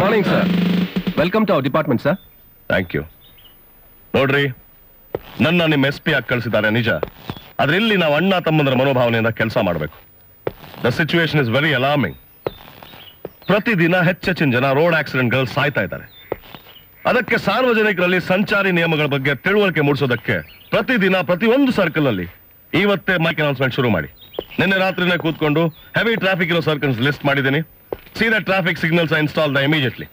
Morning sir welcome to our department sir thank you ನೋಡ್ರಿ ನನ್ನ ನಿಮ್ಮ ಎಸ್ ಪಿ ಆಗಿ ಕಳಿಸಿದ್ದಾರೆ ನಿಜ ಆದ್ರೆ ಇಲ್ಲಿ ನಾವು ಅಣ್ಣ ತಮ್ಮಂದ್ರ ಮನೋಭಾವನೆಯಿಂದ ಕೆಲಸ ಮಾಡಬೇಕು the situation is very alarming ಪ್ರತಿದಿನ ಹೆಚ್ಚೆಚ್ಚಿನ ಜನ ರೋಡ್ ಆಕ್ಸಿಡೆಂಟ್ಗಳು ಸಾಯ್ತಾ ಇದ್ದಾರೆ ಅದಕ್ಕೆ ಸಾರ್ವಜನಿಕರಲ್ಲಿ ಸಂಚಾರಿ ನಿಯಮಗಳ ಬಗ್ಗೆ ತಿಳುವಳಿಕೆ ಮೂಡಿಸೋದಕ್ಕೆ ಪ್ರತಿದಿನ ಪ್ರತಿಯೊಂದು ಸರ್ಕಲ್ ನಲ್ಲಿ ಇವತ್ತೇ ಮೈಕ್ ಅನೌನ್ಸ್ಮೆಂಟ್ ಶುರು ಮಾಡಿ ನಿನ್ನೆ ರಾತ್ರಿನೇ ಕೂತ್ಕೊಂಡು ಹೆವಿ ಟ್ರಾಫಿಕ್ ಇರೋ ಸರ್ಕಲ್ಸ್ ಲಿಸ್ಟ್ ಮಾಡಿದ್ದೀನಿ see the traffic signals install the immediately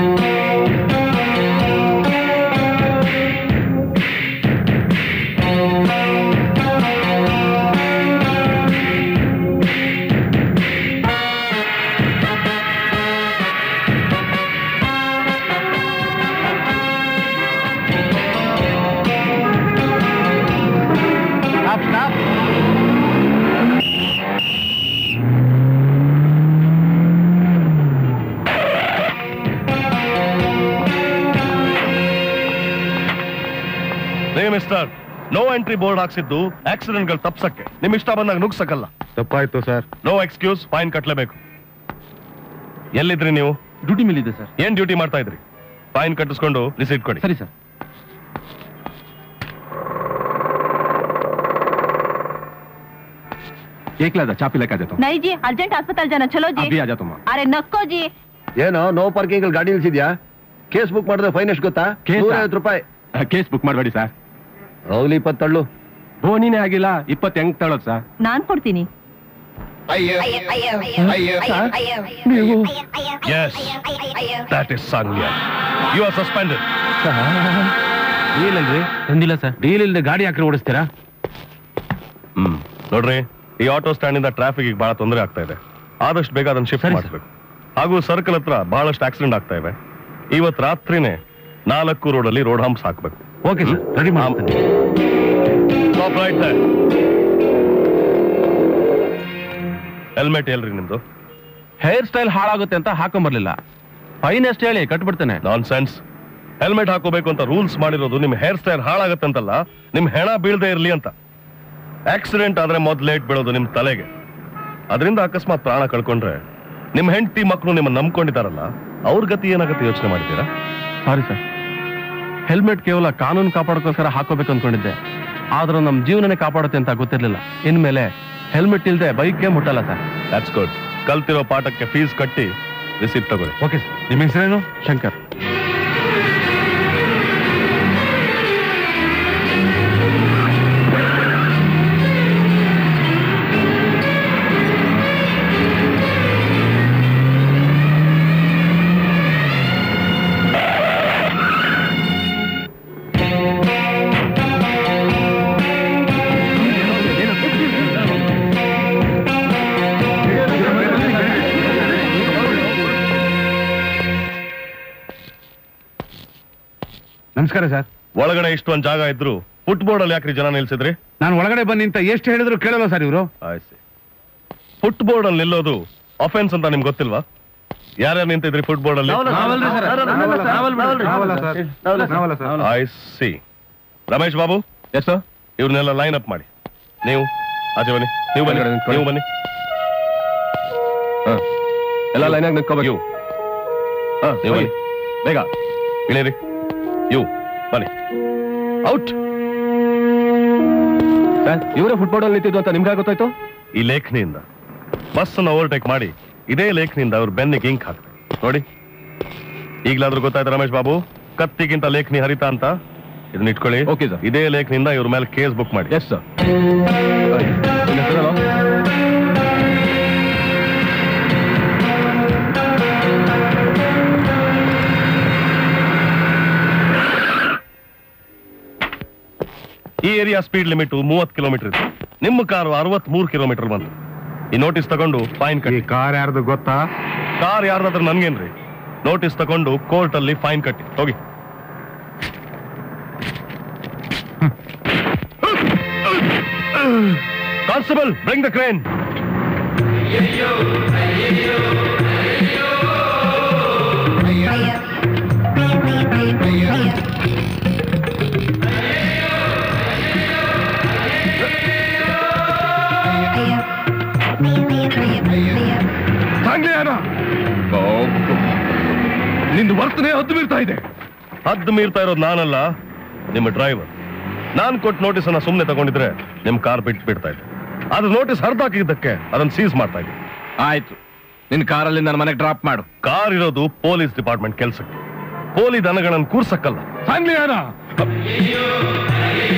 ರೇ ಮಿಸ್ಟರ್ ನೋ ಎಂಟ್ರಿ ಬೋರ್ಡ್ ಹಾಕ್ಸಿದ್ದು ಆಕ್ಸಿಡೆಂಟ್ಗಳು ತಪ್ಸಕ್ಕೆ ನಿಮ್ ಇಷ್ಟ ಬಂದಾಗ ನುಗ್ಸಕ್ಕಲ್ಲ ತಪ್ಪಾಯ್ತು ಸರ್ ನೋ ಎಕ್ಸ್ಕ್ಯೂಸ್ ಫೈನ್ ಕಟ್ಲೇಬೇಕು ಎಲ್ಲಿದ್ರಿ ನೀವು ಡ್ಯೂಟಿ ಮೇಲೆ ಇದೆ ಸರ್ ಏನ್ ಡ್ಯೂಟಿ ಮಾಡ್ತಾ ಇದ್ರಿ ಫೈನ್ ಕಟ್ಟಿಸ್ಕೊಂಡು ರಿಸೀಟ್ ಕೊಡಿ ಸರಿ ಸರ್ एक लादा चापी लेके आ जाता हूँ नहीं जी अर्जेंट अस्पताल जाना चलो अभी जी आ जाता हूँ अरे नक्को जी ಏನೋ ನೋ ಪಾರ್ಕಿಂಗ್ ಗಾಡಿ ನಿಲ್ಸಿದ್ಯಾ ಕೇಸ್ ಬುಕ್ ಮಾಡಿದ್ರೆ ಫೈನ್ ಎಷ್ಟು ಗೊತ್ತಾ ಕೇಸಾ? ನೂರೈವತ್ತು ರೂಪಾಯಿ ಕೇಸ್ ಬುಕ್ ಮಾಡಬೇಡಿ ಸರ್ ಹೋಗ್ಲಿ ಇಪ್ಪತ್ತಳ್ಳು ಬೋನಿನೇ ಆಗಿಲ್ಲ ಇಪ್ಪತ್ತು ಹೆಂಗ್ ತಗೊಳೋದು ಸರ್ ನಾನ್ ಕೊಡ್ತೀನಿ ನೀವು ಎಸ್ ದಟ್ ಇಸ್ ಸಾಂಗ್ಯ ಯು ಆರ್ ಸಸ್ಪೆಂಡೆಡ್ ಡೀಲ್ ಅಲ್ರಿ ತಂದಿಲ್ಲ ಸರ್ ಡೀಲ್ ಇಲ್ಲದೆ ಗಾಡಿ ಹಾಕಿ ಓಡಿಸ್ತೀರಾ ಹ್ಮ್ ನೋಡ್ರಿ ಈ ಆಟೋ ಸ್ಟ್ಯಾಂಡ್ ಇಂದ ಟ್ರಾಫಿಕ್ ಬಹಳ ತೊಂದರೆ ಆಗ್ತಾ ಇದೆ ಆದಷ್ಟು ಬೇಗ ಅದನ್ನ ಶಿಫ್ಟ್ ಸರಿ, ಮಾಡಿಸ್ಬೇಕು ಹಾಗೂ ಸರ್ಕಲ್ ಹತ್ರ ಬಹಳಷ್ಟು ಆಕ್ಸಿಡೆಂಟ್ ಆಗ್ತಾ ಇವೆ ಇವತ್ ರಾತ್ರಿನೇ ನಾಲ್ಕು ರೋಡ್ ಅಲ್ಲಿ ರೋಡ್ ಹಂಪ್ಸ್ ಹಾಕ್ಬೇಕು ಓಕೆ ಸರ್ ರೆಡಿ ಮಾಡ್ತೀನಿ ಸ್ಟಾಪ್ ರೈಟ್ ಹೆಲ್ಮೆಟ್ ಎಲ್ರಿ ನಿಮ್ದು ಹೇರ್ ಸ್ಟೈಲ್ ಹಾಳಾಗುತ್ತೆ ಅಂತ ಹಾಕೊಂಬರ್ಲಿಲ್ಲ ಫೈನ್ ಎಷ್ಟು ಹೇಳಿ ಕಟ್ಬಿಡ್ತೇನೆ ನಾನ್ ಸೆನ್ಸ್ ಹೆಲ್ಮೆಟ್ ಹಾಕೋಬೇಕು ಅಂತ ರೂಲ್ಸ್ ಮಾಡಿರೋದು ನಿಮ್ ಹೇರ್ ಸ್ಟೈಲ್ ಹಾಳಾಗತ್ತೆ ಅಂತಲ್ಲ ನಿಮ್ ಹೆಣ ಬೀಳದೆ ಇರ್ಲಿ ಅಂತ ಆಕ್ಸಿಡೆಂಟ್ ಆದ್ರೆ ಮೊದ್ಲೇಟ್ ಬೀಳೋದು ನಿಮ್ ತಲೆಗೆ ಅದರಿಂದ ಅಕಸ್ಮಾತ್ ಪ್ರಾಣ ಕಳ್ಕೊಂಡ್ರೆ ನಿಮ್ ಹೆಂಡತಿ ಮಕ್ಕಳು ನಿಮ್ಮ ನಂಬ್ಕೊಂಡಿದಾರಲ್ಲ ಅವ್ರ ಗತಿ ಏನಾಗತ್ತೆ ಯೋಚನೆ ಮಾಡಿದ್ದೀರಾ ಸಾರಿ ಸರ್ ಹೆಲ್ಮೆಟ್ ಕೇವಲ ಕಾನೂನು ಕಾಪಾಡೋಕ್ಕೋಸ್ಕರ ಹಾಕೋಬೇಕು ಅನ್ಕೊಂಡಿದ್ದೆ ಆದ್ರೂ ನಮ್ಮ ಜೀವನನೇ ಕಾಪಾಡುತ್ತೆ ಅಂತ ಗೊತ್ತಿರ್ಲಿಲ್ಲ ಇನ್ಮೇಲೆ ಹೆಲ್ಮೆಟ್ ಇಲ್ಲದೆ ಬೈಕ್ಗೆ ಮುಟ್ಟಲ್ಲ ಸರ್ ದಟ್ಸ್ ಗುಡ್ ಕಲ್ತಿರೋ ಪಾಠಕ್ಕೆ ಫೀಸ್ ಕಟ್ಟಿ ರಿಸಿಪ್ಟ್ ತಗೊಳ್ಳಿ ಓಕೆ ಸರ್ ನಿಮ್ಮ ಹೆಸರೇನು ಶಂಕರ್ ನಮಸ್ಕಾರ ಸರ್ ಒಳಗಡೆ ಇಷ್ಟೊಂದ್ ಜಾಗ ಇದ್ರು ಫುಟ್ಬೋರ್ಡ್ ಅಲ್ಲಿ ಯಾಕ್ರಿ ಜನ ನಿಲ್ಸಿದ್ರಿ ನಾನು ಒಳಗಡೆ ಬನ್ನಿ ಅಂತ ಎಷ್ಟು ಹೇಳಿದ್ರು ಕೇಳಲ್ಲ ಸರ್ ಇವರು ಆಯ್ತು ಫುಟ್ಬೋರ್ಡ್ ಅಲ್ಲಿ ನಿಲ್ಲೋದು ಅಫೆನ್ಸ್ ಅಂತ ನಿಮ್ಗೆ ಗೊತ್ತಿಲ್ವಾ ಯಾರ್ಯಾರು ನಿಂತಿದ್ರಿ ಫುಟ್ಬೋರ್ಡ್ ಅಲ್ಲಿ I C Ramesh Babu yes sir ಇವ್ರನ್ನೆಲ್ಲ ಲೈನ್ ಅಪ್ ಮಾಡಿ ನೀವು ಆಚೆ ಬನ್ನಿ ನೀವು ಬನ್ನಿ ಒಳಗಡೆ ನಿಂತ್ಕೊಳ್ಳಿ. ನೀವು ಬನ್ನಿ ಹಾಂ ಎಲ್ಲ ಲೈನಾಗಿ ನಿಂತ್ಕೋಬೇಕು ಯು ಹಾ ನೀವು ಬನ್ನಿ ಬೇಗ ಇಳಿರಿ ಯು ಬನ್ನಿ ಔಟ್ ಸರ್ ಇವರೇ ಫುಟ್ಬಾಲ್ ಅಲ್ಲಿ ನಿಂತಿದ್ದು ಅಂತ ನಿಮ್ಗೆ ಗೊತ್ತಾಯ್ತು ಈ ಲೇಖನಿಯಿಂದ ಬಸ್ ಅನ್ನು ಓವರ್ಟೇಕ್ ಮಾಡಿ ಇದೇ ಲೇಖನಿಯಿಂದ ಅವ್ರ ಬೆನ್ನಿಗೆ ಇಂಕ್ ಹಾಕ್ತಾರೆ ನೋಡಿ ಈಗ್ಲಾದ್ರೂ ಗೊತ್ತಾಯ್ತು ರಮೇಶ್ ಬಾಬು ಕತ್ತಿಗಿಂತ ಲೇಖನಿ ಹರಿತಾ ಅಂತ ಇದನ್ನ ಇಟ್ಕೊಳ್ಳಿ Okay, sir. ಇದೇ ಲೇಖನಿಂದ ಇವ್ರ ಮೇಲೆ ಕೇಸ್ ಬುಕ್ ಮಾಡಿ ಎಸ್ ಸರ್ ನಿಮ್ಮ ಹೆಸರೇನು ಈ ಏರಿಯಾ ಸ್ಪೀಡ್ ಲಿಮಿಟ್ ಮೂವತ್ತು ಕಿಲೋಮೀಟರ್ ಇದೆ ನಿಮ್ಮ ಕಾರು ಅರವತ್ ಮೂರು ಕಿಲೋಮೀಟರ್ ಬಂತು ಈ ನೋಟಿಸ್ ತಗೊಂಡು ಫೈನ್ ಈ ಕಟ್ಟಿ ಕಾರ್ ಯಾರ್ದು ಗೊತ್ತಾ ಕಾರ್ ಯಾರ್ದಾದ್ರೂ ನನ್ಗೇನ್ರಿ ನೋಟಿಸ್ ತಗೊಂಡು ಕೋರ್ಟ್ ಅಲ್ಲಿ ಫೈನ್ ಕಟ್ಟಿ ಹೋಗಿ ಕಾನ್ಸ್ಟೇಬಲ್ ಬ್ರಿಂಗ್ ದ ಕ್ರೇನ್ ನಿಂದು ವರ್ತನೆ ಹದ್ದು ಮೀರ್ತಾ ಇದೆ ಹದ್ದು ಮೀರ್ತಾ ಇರೋದು ನಾನಲ್ಲ ನಿಮ್ಮ ಡ್ರೈವರ್ ನಾನ್ ಕೊಟ್ಟು ನೋಟಿಸ್ ಅನ್ನ ಸುಮ್ಮನೆ ತಗೊಂಡಿದ್ರೆ ನಿಮ್ ಕಾರ್ ಬಿಟ್ಟು ಬಿಡ್ತಾ ಇದ್ದೆ ಅದು ನೋಟಿಸ್ ಹರಿದಾಕಿದ್ದಕ್ಕೆ ಅದನ್ನ ಸೀಸ್ ಮಾಡ್ತಾ ಇದ್ದೆ ಆಯ್ತು ನಿನ್ ಕಾರಲ್ಲಿ ನನ್ನ ಮನೆಗೆ ಡ್ರಾಪ್ ಮಾಡು ಕಾರ್ ಇರೋದು ಪೊಲೀಸ್ ಡಿಪಾರ್ಟ್ಮೆಂಟ್ ಕೆಲ್ಸಕ್ಕೆ ಪೊಲೀಸ್ ದನಗಳನ್ನ ಕೂರ್ಸಕ್ಕಲ್ಲ ಸಂಗ್ಲಿಯಾನ